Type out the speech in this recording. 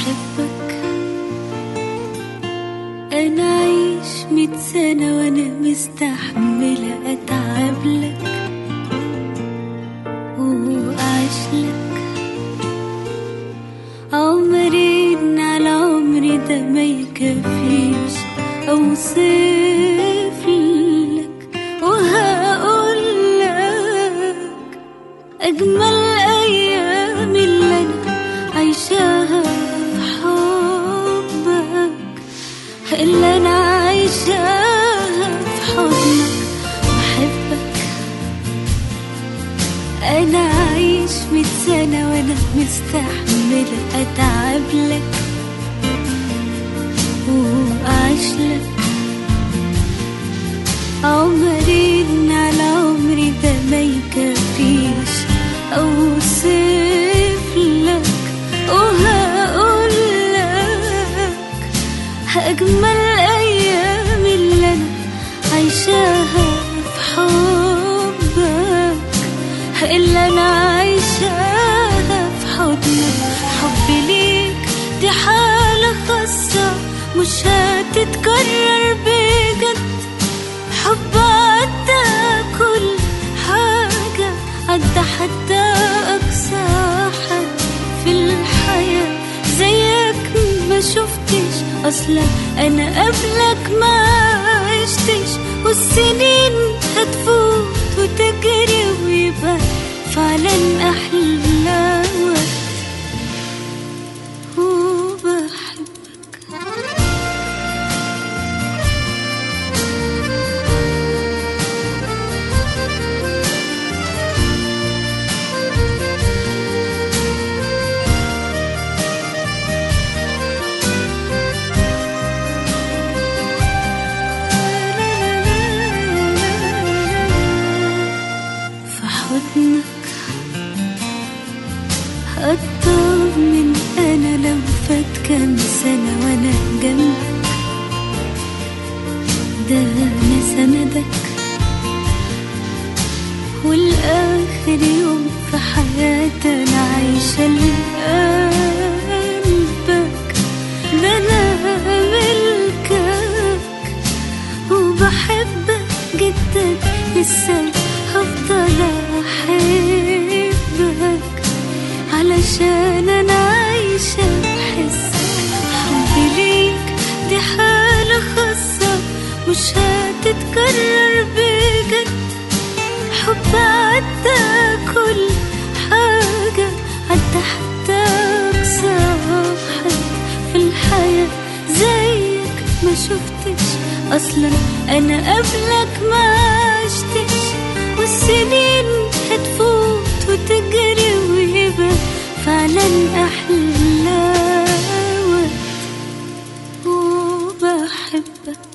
بحبك أنا عايش ميت سنة وأنا مستحملة أتعب لك وأعيش لك عمرين على عمري ده ما يكفيش أوصف لك وهقول لك أجمل أيام اللي أنا عايشاها في حبك اللي أنا عايشاها في حضنك بحبك أنا عايش ميت سنة وأنا مستحملة أتعب لك وأعيش لك عمرين على عمري ده ما يكفيش أوصف لك وهقول لك أجمل أيام اللي أنا عايشاها في حبك اللي أنا عايشاها في حضنك حبي ليك دي حالة خاصة مش هتتكرر بجد حب عدى كل حاجة عدى حتى أقصى حد في الحياة زيك ما شفتش أصلا أنا قبلك ما عشتش والسنين هتفوت وتجري ويبقى فعلا أحلى وقت وبحبك في حضنك أطمن أنا لو فات كام سنة وأنا جنبك ده أنا سندك والآخر يوم في حياتي أنا عايشة لقلبك ده أنا ملكك وبحبك جدا لسه هفضل احبك علشان انا عايشة بحسك حبي ليك دي حالة خاصة مش هتتكرر بجد حب عدى كل حاجة عدى حتى أقصى حد في الحياة زيك ما شفتش أصلا أنا قبلك ما عشتش والسنين هتفوت وتجري ويبقى فعلا أحلى وقت وبحبك